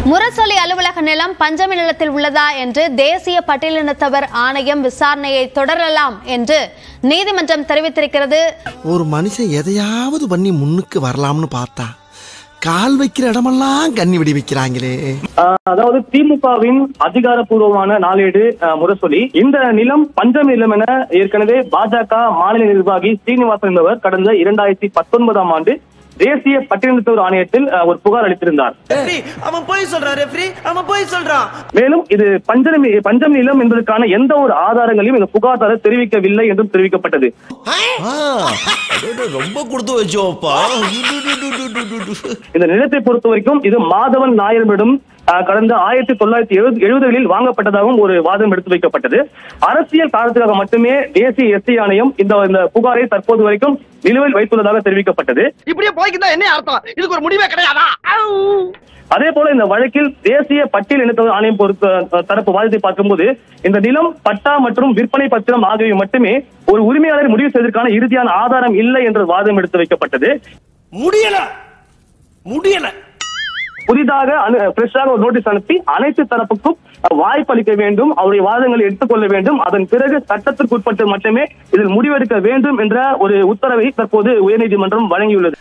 முரசொலி அலுவலக நிலம் பஞ்சமி நிலத்தில் உள்ளதா என்று தேசிய பட்டியலினத்தவர் ஆணையம் விசாரணையை தொடரலாம் என்று நீதிமன்றம் தெரிவித்திருக்கிறது ஒரு மனுஷன் எதையாவது பண்ணி முன்னுக்கு வரலாம்னு பார்த்தா கால் வைக்கிற இடமெல்லாம் கண்ணி விடி வைக்கிறாங்களே ஆஹ் அதாவது திமுகவின் அதிகாரப்பூர்வமான நாளேடு ஆஹ் முரசொலி இந்த நிலம் பஞ்சமி நிலம் என ஏற்கனவே பாஜக மாநில நிர்வாகி ஸ்ரீனிவாசன் என்பவர் கடந்த இரண்டாயிரத்தி பத்தொன்பதாம் ஆண்டு தேசிய பட்டியலினத்தவர் ஆணையத்தில் ஆஹ் ஒரு புகார் அளித்திருந்தார் அவன் போய் சொல்றான் ரெஃப்ரி அவன் போய் சொல்றான் மேலும் இது பஞ்சமி பஞ்சமி நிலம் என்பதற்கான எந்த ஒரு ஆதாரங்களையும் இந்த புகார்தாரர் தெரிவிக்கவில்லை என்றும் தெரிவிக்கப்பட்டது ரொம்ப கொடுத்து வச்சோப்பா இந்த நிலத்தை பொறுத்த வரைக்கும் இது மாதவன் நாயர்களிடம் ஆஹ், கடந்த ஆயிரத்தி தொள்ளாயிரத்தி எழுபது எழுபதுகளில் வாங்கப்பட்டதாகவும் ஒரு வாதம் எடுத்து வைக்கப்பட்டது அரசியல் காரணத்துக்காக மட்டுமே தேசிய எஸ்டி ஆணையம் இந்த இந்த புகாரை தற்போது வரைக்கும் நிலுவையில் வைத்துள்ளதாக தெரிவிக்கப்பட்டது இப்படியே போய்க்குதா என்ன அர்த்தம் இதுக்கு ஒரு முடிவே கிடையாதா அதே போல இந்த வழக்கில் தேசிய பட்டியல் இனத்தவர் ஆணையம் பொறுத்த தரப்பு வாதத்தை பார்க்கும்போது இந்த நிலம் பட்டா மற்றும் விற்பனை பத்திரம் ஆகியவை மட்டுமே ஒரு உரிமையாளரை முடிவு செய்வதற்கான இறுதியான ஆதாரம் இல்லை என்ற வாதம் எடுத்து வைக்கப்பட்டது முடியல முடியல புதிதாக ஃப்ரெஷ்ஷாக ஒரு நோட்டீஸ் அனுப்பி அனைத்து தரப்புக்கும் வாய்ப்பு அளிக்க வேண்டும் அவருடைய வாதங்களை எடுத்துக்கொள்ள வேண்டும் அதன் பிறகு சட்டத்திற்கு உட்பட்டு மட்டுமே இதில் முடிவெடுக்க வேண்டும் என்ற ஒரு உத்தரவை தற்போது உயர்நீதிமன்றம் வழங்கியுள்ளது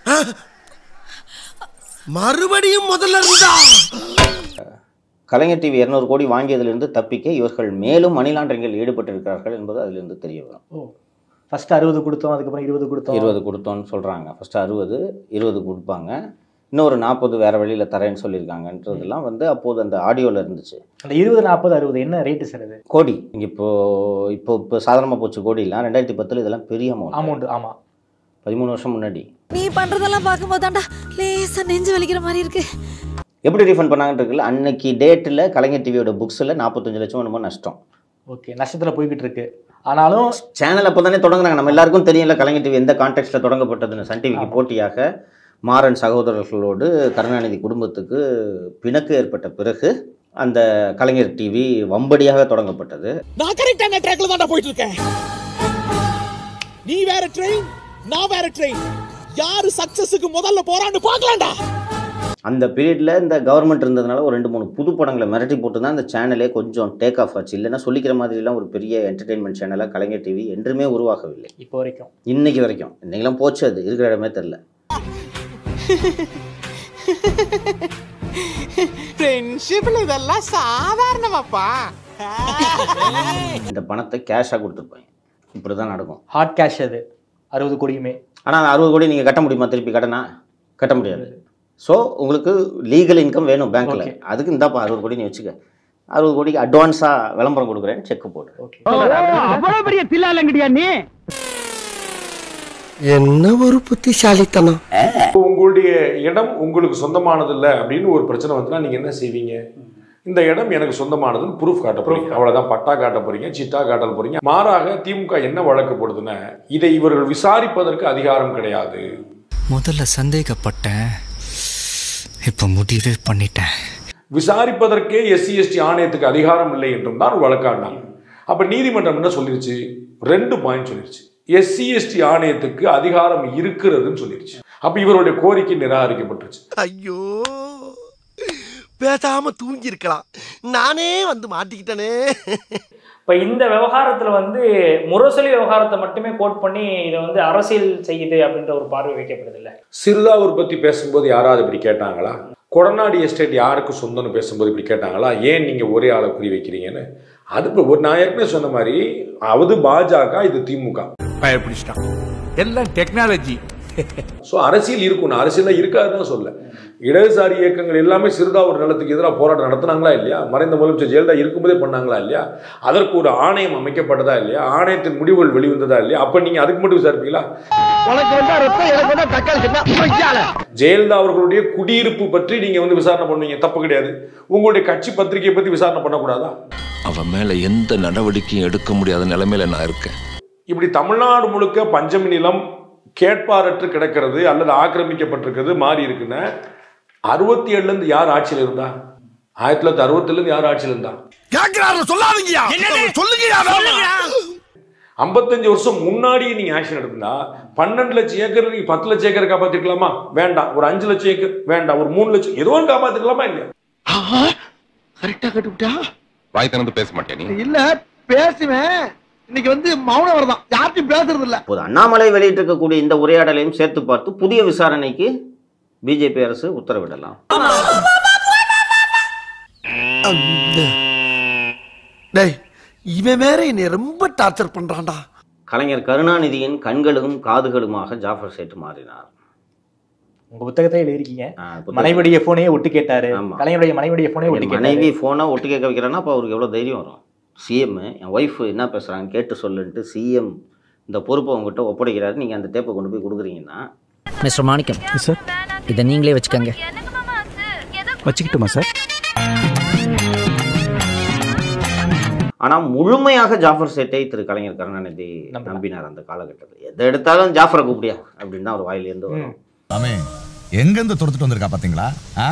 மறுபடியும் முதல்ல இருந்தா கலைஞர் டிவி இருநூறு கோடி வாங்கியதிலிருந்து தப்பிக்க இவர்கள் மேலும் மணி லாண்டரிங்கில் ஈடுபட்டிருக்கிறார்கள் என்பது அதிலிருந்து தெரிய வரும் ஃபர்ஸ்ட் அறுபது கொடுத்தோம் அதுக்கப்புறம் இருபது கொடுத்தோம் இருபது கொடுத்தோன்னு சொல்கிறாங்க ஃபஸ்ட்டு அறுபது இருபது கொடுப்பாங்க இன்னொரு நாற்பது வேறு வழியில் தரேன்னு சொல்லியிருக்காங்கன்றதெல்லாம் வந்து அப்போது அந்த ஆடியோவில் இருந்துச்சு அந்த இருபது நாற்பது அறுபது என்ன ரேட்டு சார் இது கோடி இங்கே இப்போ இப்போ இப்போ சாதாரணமாக போச்சு கோடிலாம் ரெண்டாயிரத்தி பத்தில் இதெல்லாம் பெரிய அமௌண்ட் அமௌண்ட் ஆமா பதிமூணு வருஷம் முன்னாடி நீ பண்றதெல்லாம் பார்க்கும்போது தாண்டா லேசா நெஞ்சு வலிக்கிற மாதிரி இருக்கு எப்படி ரீஃபண்ட் பண்ணாங்கன்னு இருக்குல்ல அன்னைக்கு டேட்டில் கலைஞர் டிவியோட புக்ஸில் நாற்பத்தஞ்சு லட்சம் என்னமோ நஷ்டம் ஓகே நஷ்டத்துல போய்கிட்டு இருக்கு ஆனாலும் சேனல் அப்போ தானே தொடங்குறாங்க நம்ம எல்லாருக்கும் தெரியல கலைஞர் டிவி எந்த கான்டெக்ட்ல தொடங்கப்பட்டதுன்னு சன் டிவிக்கு போட்டியாக மாறன் சகோதரர்களோடு கருணாநிதி குடும்பத்துக்கு பிணக்கு ஏற்பட்ட பிறகு அந்த கலைஞர் டிவி வம்படியாக தொடங்கப்பட்டது நான் கரெக்டான ட்ராக்ல தான்டா போயிட்டு இருக்கேன் நீ வேற ட்ரெயின் நான் வேற ட்ரெயின் யாரு சக்சஸுக்கு முதல்ல போறான்னு பார்க்கலாம்டா அந்த பீரியடில் இந்த கவர்மெண்ட் இருந்ததுனால ஒரு ரெண்டு மூணு புது படங்களை மிரட்டி போட்டு தான் இந்த சேனலே கொஞ்சம் டேக் ஆஃப் ஆச்சு இல்லைன்னா சொல்லிக்கிற மாதிரிலாம் ஒரு பெரிய என்டர்டெயின்மெண்ட் சேனலாக கலைஞர் டிவி என்றுமே உருவாகவில்லை இப்போ வரைக்கும் இன்னைக்கு வரைக்கும் இன்னைக்கெல்லாம் போச்சு அது இருக்கிற இடமே தெரில ஃப்ரெண்ட்ஷிப்ல இதெல்லாம் சாதாரணமாப்பா இந்த பணத்தை கேஷாக கொடுத்துருப்பாங்க இப்படி தான் நடக்கும் ஹாட் கேஷ் அது அறுபது கோடியுமே ஆனால் அறுபது கோடி நீங்கள் கட்ட முடியுமா திருப்பி கடனா கட்ட முடியாது ஸோ உங்களுக்கு லீகல் இன்கம் வேணும் பேங்க்கில் Okay. அதுக்கு இந்தாப்பா அறுபது கோடி நீ வச்சுக்க அறுபது கோடிக்கு அட்வான்ஸாக விளம்பரம் கொடுக்குறேன்னு செக் போடு ஓகே அவ்வளவு பெரிய தில்லாலங்கடியா நீ என்ன ஒரு புத்திசாலித்தனம் உங்களுடைய இடம் உங்களுக்கு சொந்தமானது இல்லை அப்படின்னு ஒரு பிரச்சனை வந்துன்னா நீங்க என்ன செய்வீங்க இந்த இடம் எனக்கு சொந்தமானதுன்னு ப்ரூஃப் காட்ட போறீங்க அவ்வளவுதான் பட்டா காட்ட போறீங்க சிட்டா காட்ட போறீங்க மாறாக திமுக என்ன வழக்கு போடுதுன்னா இதை இவர்கள் விசாரிப்பதற்கு அதிகாரம் கிடையாது முதல்ல சந்தேகப்பட்டேன் இப்போ முடிவே பண்ணிட்டேன் விசாரிப்பதற்கே எஸ்சி எஸ்டி ஆணையத்துக்கு அதிகாரம் இல்லை என்றும் தான் வழக்காடினாங்க அப்ப நீதிமன்றம் என்ன சொல்லிருச்சு ரெண்டு பாயிண்ட் சொல்லிருச்சு எஸ்சி எஸ்டி ஆணையத்துக்கு அதிகாரம் இருக்கிறதுன்னு சொல்லிருச்சு அப்ப இவருடைய கோரிக்கை நிராகரிக்கப்பட்டுருச்சு ஐயோ பேசாம தூங்கி இருக்கலாம் நானே வந்து மாட்டிக்கிட்டனே இப்போ இந்த விவகாரத்தில் வந்து முரசொலி விவகாரத்தை மட்டுமே கோட் பண்ணி இதை வந்து அரசியல் செய்யுது அப்படின்ற ஒரு பார்வை வைக்கப்படுது இல்லை சிறுதாவூர் பத்தி பேசும்போது யாராவது இப்படி கேட்டாங்களா கொடநாடி எஸ்டேட் யாருக்கு சொந்தம்னு பேசும்போது இப்படி கேட்டாங்களா ஏன் நீங்க ஒரே ஆளை குறி வைக்கிறீங்கன்னு அது இப்ப ஒரு நான் ஏற்கனவே சொன்ன மாதிரி அது பாஜக இது திமுக பயப்பிடிச்சிட்டான் எல்லாம் டெக்னாலஜி ஸோ அரசியல் இருக்கும் நான் அரசியலில் இருக்காதுன்னு சொல்ல இடதுசாரி இயக்கங்கள் எல்லாமே சிறுதாவூர் நிலத்துக்கு எதிராக போராட்டம் நடத்துனாங்களா இல்லையா மறைந்த முதலமைச்சர் ஜெயலலிதா இருக்கும்போதே பண்ணாங்களா இல்லையா அதற்கு ஒரு ஆணையம் அமைக்கப்பட்டதா இல்லையா ஆணையத்தின் முடிவுகள் வெளிவந்ததா இல்லையா அப்ப நீங்க அதுக்கு மட்டும் விசாரிப்பீங்களா உனக்கு வந்தா ரத்தம் எனக்கு வந்தா தக்காளி சட்னா ஜெயலலிதா அவர்களுடைய குடியிருப்பு பற்றி நீங்க வந்து விசாரணை பண்ணுவீங்க தப்பு கிடையாது உங்களுடைய கட்சி பத்திரிகையை பத்தி விசாரணை பண்ணக்கூடாதா அவன் மேல எந்த நடவடிக்கையும் எடுக்க முடியாத நிலைமையில நான் இருக்கேன் இப்படி தமிழ்நாடு முழுக்க பஞ்சமி நிலம் கேட்பாரற்று கிடக்கிறது அல்லது ஆக்கிரமிக்கப்பட்டிருக்கிறது மாறி இருக்குன்னா அறுபத்தி ஏழுல இருந்து யார் ஆட்சியில் இருந்தா ஆயிரத்தி தொள்ளாயிரத்தி அறுபத்துல இருந்து யார் ஆட்சியில் இருந்தா கேக்குறாரு சொல்லாதீங்கயா சொல்லுங்கயா ஐம்பத்தஞ்சு வருஷம் முன்னாடியே நீங்க ஆக்ஷன் எடுத்தா பன்னெண்டு லட்சம் ஏக்கர் நீங்க பத்து லட்சம் ஏக்கர் காப்பாத்திருக்கலாமா வேண்டாம் ஒரு அஞ்சு லட்சம் ஏக்கர் வேண்டாம் ஒரு மூணு லட்சம் ஏதோ ஒன்று காப்பாத்திருக்கலாமா இல்லையா கரெக்டா கட்டுவிட்டா வாய் திறந்து பேச மாட்டியா நீ இல்ல பேசுவேன் இன்னைக்கு வந்து மௌனம் வரதான் யார்ட்டையும் பேசுறது இல்ல இப்போது அண்ணாமலை வெளியிட்டிருக்கக்கூடிய இந்த உரையாடலையும் சேர்த்து பார்த்து புதிய விசாரணைக்கு பிஜேபி அரசு உத்தரவிடலாம் டேய் இவன் வேற என்னை ரொம்ப டார்ச்சர் பண்றான்டா கலைஞர் கருணாநிதியின் கண்களும் காதுகளுமாக ஜாஃபர் சேட்டு மாறினார் உங்க புத்தகத்தை எழுதிருக்கீங்க புத்தகம். மனைவிடைய போனையே ஒட்டு கேட்டாரு ஆமா. கலைஞருடைய மனைவிடைய போனே ஒட்டு என் கேட்டாரு மனைவி ஃபோனை ஒட்டு கேட்க வைக்கிறேன்னா அப்போ அவருக்கு எவ்வளோ தைரியம் வரும் சிஎம் என் ஒய்ஃப் என்ன பேசுகிறாங்க கேட்டு சொல்லுன்ட்டு சிஎம் இந்த பொறுப்பை உங்ககிட்ட ஒப்படைக்கிறாரு நீங்கள் அந்த டேப்பை கொண்டு போய் கொடுக்குறீங்கன்னா மிஸ்டர் மாணிக்கம் சார் இதை நீங்களே வச்சுக்கோங்க வச்சுக்கிட்டுமா சார் ஆனால் முழுமையாக ஜாஃபர் சேட்டை திரு கலைஞர் கருணாநிதி நம்பினார் அந்த காலகட்டத்தில் எதை எடுத்தாலும் ஜாஃபரை கூப்பிடியா அப்படின்னு தான் அவர் வாயிலேருந்து வரும் சாமி எங்கிருந்து துரத்துட்டு வந்திருக்கா பாத்தீங்களா ஆ?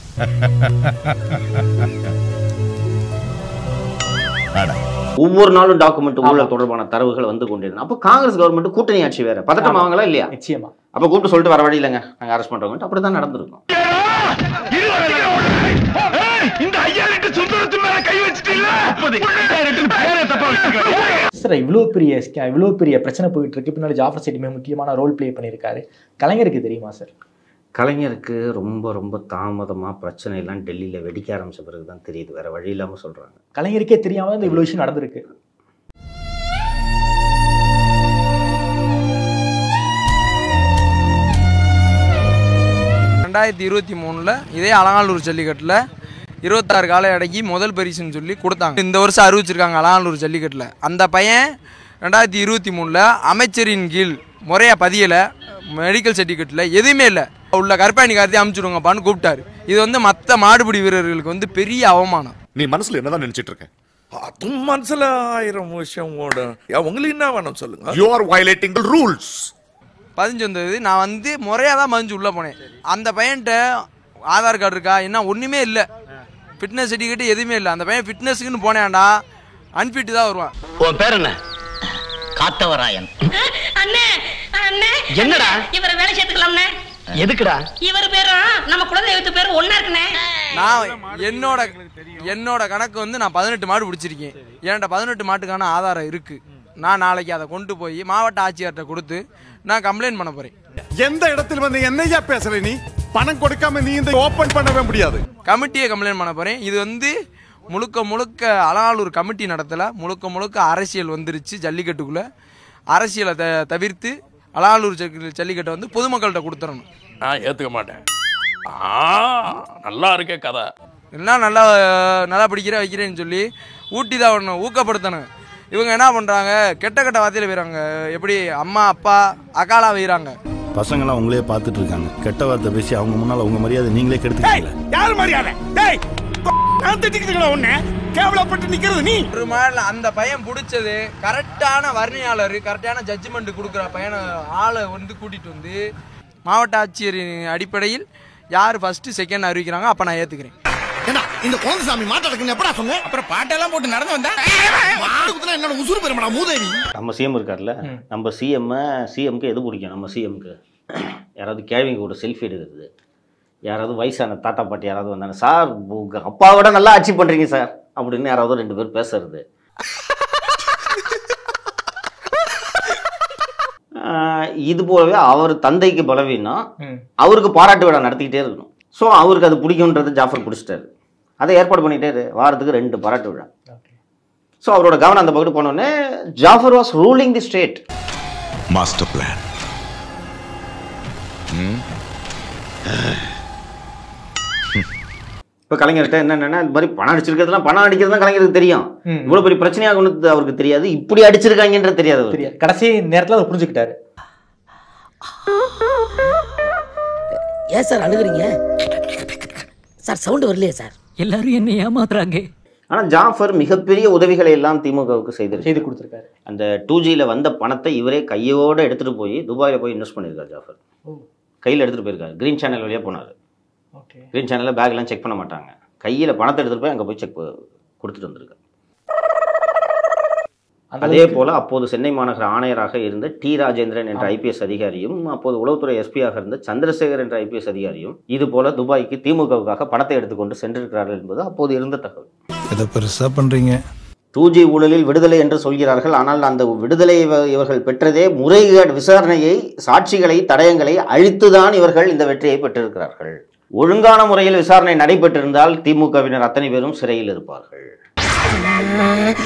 அட. ஒவ்வொரு நாளும் டாக்குமெண்ட் ஊழல் தொடர்பான தரவுகள் வந்து கொண்டிருந்தது அப்போ காங்கிரஸ் கவர்மெண்ட் கூட்டணி ஆட்சி வேற பதட்டம் ஆவாங்களா இல்லையா நிச்சயமா அப்போ கூப்பிட்டு சொல்லிட்டு வர வழி இல்லைங்க நாங்கள் அரெஸ்ட் பண்ணுறோம் அப்படி தான் நடந்திருக்கும் இந்த ஐயாயிரத்து சுந்தரத்து மேல கை வச்சிட்டீங்களா பேரே தப்பா வச்சிருக்கேன் சார் இவ்வளோ பெரிய ஸ்கே- இவ்வளோ பெரிய பிரச்சனை போயிட்டு இருக்கு பின்னாடி ஜாஃபர் சேட்டி மிக முக்கியமான ரோல் ப்ளே பண்ணியிருக்காரு கலைஞருக்கு தெரியுமா சார் கலைஞருக்கு ரொம்ப ரொம்ப தாமதமாக பிரச்சனை எல்லாம் டெல்லியில் வெடிக்க ஆரம்பிச்ச பிறகு தான் தெரியுது வேற வழி இல்லாமல் சொல்கிறாங்க கலைஞருக்கே தெரியாம தான் இந்த இவ்வளோ விஷயம் நடந்திருக்கு ரெண்டாயிரத்தி இருபத்தி மூணில் இதே அலங்காநல்லூர் ஜல்லிக்கட்டில் இருபத்தாறு கால எடைக்கு முதல் பரிசுன்னு சொல்லி கொடுத்தாங்க இந்த வருஷம் அறிவிச்சிருக்காங்க அலங்காநல்லூர் ஜல்லிக்கட்டில் அந்த பையன் ரெண்டாயிரத்தி இருபத்தி மூணில் அமைச்சரின் கீழ் முறையாக பதியலை மெடிக்கல் சர்டிஃபிகேட்டில் எதுவுமே இல்லை உள்ள கருப்பாணி கார்த்தி அமுச்சுடுங்கப்பான்னு கூப்பிட்டாரு இது வந்து மற்ற மாடுபிடி வீரர்களுக்கு வந்து பெரிய அவமானம் நீ மனசுல என்னதான் நினைச்சிட்டு இருக்க அதுவும் மனசுல ஆயிரம் விஷயம் ஓடும் ஏன் உங்களுக்கு என்ன வேணும் சொல்லுங்க யூ ஆர் வயலேட்டிங் ரூல்ஸ் பதிஞ்சு வந்தது நான் வந்து முறையாக தான் பதிஞ்சு உள்ளே போனேன் அந்த பையன்கிட்ட ஆதார் கார்டு இருக்கா என்ன ஒன்றுமே இல்லை ஃபிட்னஸ் சர்டிஃபிகேட் எதுவுமே இல்லை அந்த பையன் ஃபிட்னஸுக்குன்னு போனேன்டா அன்ஃபிட் தான் வருவான் உன் பேர் என்ன காத்தவராயன் அண்ணே அண்ணே என்னடா? இவரை வேலை சேர்த்துக்கலாம்ண்ணே எதுக்குடா இவர் பேரும் நம்ம குலதெய்வத்து பேரும் ஒண்ணா இருக்குண்ணே நான் என்னோட என்னோட கணக்கு வந்து நான் பதினெட்டு மாடு பிடிச்சிருக்கேன் என்கிட்ட பதினெட்டு மாட்டுக்கான ஆதாரம் இருக்கு நான் நாளைக்கு அதை கொண்டு போய் மாவட்ட ஆட்சியர்கிட்ட கொடுத்து நான் கம்ப்ளைண்ட் பண்ண போறேன் எந்த இடத்துல வந்து என்னையா பேசுற நீ பணம் கொடுக்காம நீ இந்த ஓபன் பண்ணவே முடியாது கமிட்டியை கம்ப்ளைண்ட் பண்ண போறேன் இது வந்து முழுக்க முழுக்க அலநாளூர் கமிட்டி நடத்தல முழுக்க முழுக்க அரசியல் வந்துருச்சு ஜல்லிக்கட்டுக்குள்ள அரசியலை த தவிர்த்து அலநாளூர் ஜல்லி- ஜல்லிக்கட்டை வந்து பொதுமக்கள்கிட்ட கொடுத்துடணும் நான் ஏத்துக்க மாட்டேன் ஆ நல்லா இருக்கே கதை எல்லாம் நல்லா நல்லா பிடிக்கிற வைக்கிறேன்னு சொல்லி ஊட்டி தான் ஒன்று ஊக்கப்படுத்தணும் இவங்க என்ன பண்ணுறாங்க கெட்ட கெட்ட வார்த்தையில் வைக்கிறாங்க எப்படி அம்மா அப்பா அக்காலா வைக்கிறாங்க பசங்களாம் உங்களே பார்த்துட்டு இருக்காங்க கெட்ட வார்த்தை பேசி அவங்க முன்னால உங்க மரியாதை நீங்களே கெடுத்துக்கீங்களே யார் மரியாதை டேய் நான் திட்டிக்கிட்டு உன்னை கேவலப்பட்டு நிக்கிறது நீ ஒரு மாதிரி அந்த பையன் பிடிச்சது கரெக்டான வர்ணியாளர் கரெக்டான ஜட்ஜ்மெண்ட் கொடுக்குற பையனை ஆளை வந்து கூட்டிட்டு வந்து மாவட்ட ஆட்சியரின் அடிப்படையில் யார் ஃபர்ஸ்ட் செகண்ட் அறிவிக்கிறாங்க அப்போ நான் ஏற்றுக்கிறேன் ஏண்டா இந்த குழந்தைசாமி மாட்டடக்குன்னு எப்படா சொன்னேன் அப்புறம் பாட்டெல்லாம் போட்டு நடந்து வந்தா மாடு குத்துனா என்னோட உசுறு பெருமாடா மூதேவி நம்ம சிஎம் இருக்கார்ல நம்ம சிஎம் சிஎம்க்கு எது பிடிக்கும் நம்ம சிஎம்க்கு யாராவது கேள்விங்க கூட செல்ஃபி எடுக்கிறது யாராவது வயசான தாத்தா பாட்டி யாராவது வந்தாங்க சார் உங்க அப்பாவோட நல்லா ஆட்சி பண்றீங்க சார் அப்படின்னு யாராவது ரெண்டு பேர் பேசுறது ஆஹ் இது போலவே அவர் தந்தைக்கு பலவீனம் அவருக்கு பாராட்டு விழா நடத்திக்கிட்டே இருக்கணும் ஸோ அவருக்கு அது பிடிக்குன்றது ஜாஃபர் பிடிச்சிட்டாரு அதை ஏற்பாடு பண்ணிட்டே இரு. வாரத்துக்கு ரெண்டு பாராட்டு விழா ஸோ அவரோட கவனம் அந்த பக்கத்து போனோடனே Jafar was ruling the state master plan இப்போ கலைஞர்கிட்ட என்னென்னா இந்த மாதிரி பணம் அடிச்சிருக்கிறதுலாம் பணம் அடிக்கிறது தான் கலைஞருக்கு தெரியும் ம். இவ்வளோ பெரிய பிரச்சனையாக ஒன்று அவருக்கு தெரியாது இப்படி அடிச்சிருக்காங்கன்றது தெரியாது அவருக்கு. தெரியாது கடைசி நேரத்தில் அவர் புரிஞ்சுக்கிட்டாரு ஏன் சார் அழுகுறீங்க சார் சவுண்ட் வரலையே சார் எல்லாரும் என்ன ஏமாத்துறாங்க ஆனால் ஜாஃபர் மிகப்பெரிய உதவிகளை எல்லாம் திமுகவுக்கு செய்து செய்து கொடுத்துருக்காரு அந்த டூ ஜியில் வந்த பணத்தை இவரே கையோட எடுத்துகிட்டு போய் துபாயில் போய் இன்வெஸ்ட் பண்ணியிருக்காரு ஜாஃபர் ஓ. கையில் எடுத்துகிட்டு போயிருக்காரு க்ரீன் சேனல் வழியாக போனார் ஓகே க்ரீன் சேனலில் பேக்லாம் செக் பண்ண மாட்டாங்க கையில் பணத்தை எடுத்துகிட்டு போய் அங்கே போய் செக் கொடுத்துட்டு வந்திருக்காரு அதே போல அப்போது சென்னை மாநகர ஆணையராக இருந்த டி ராஜேந்திரன் என்ற ஐபிஎஸ் அதிகாரியும் அப்போது உளவுத்துறை எஸ்பியாக இருந்த சந்திரசேகர் என்ற ஐபிஎஸ் அதிகாரியும் இது போல துபாய்க்கு திமுகவுக்காக பணத்தை எடுத்துக்கொண்டு சென்றிருக்கிறார்கள் என்பது அப்போது இருந்த தகவல் இதை பெருசா பண்றீங்க டூ ஜி ஊழலில் விடுதலை என்று சொல்கிறார்கள் ஆனால் அந்த விடுதலை இவ- இவர்கள் பெற்றதே முறைகேடு விசாரணையை சாட்சிகளை தடயங்களை அழித்துதான் இவர்கள் இந்த வெற்றியை பெற்றிருக்கிறார்கள் ஒழுங்கான முறையில் விசாரணை நடைபெற்றிருந்தால் திமுகவினர் அத்தனை பேரும் சிறையில் இருப்பார்கள்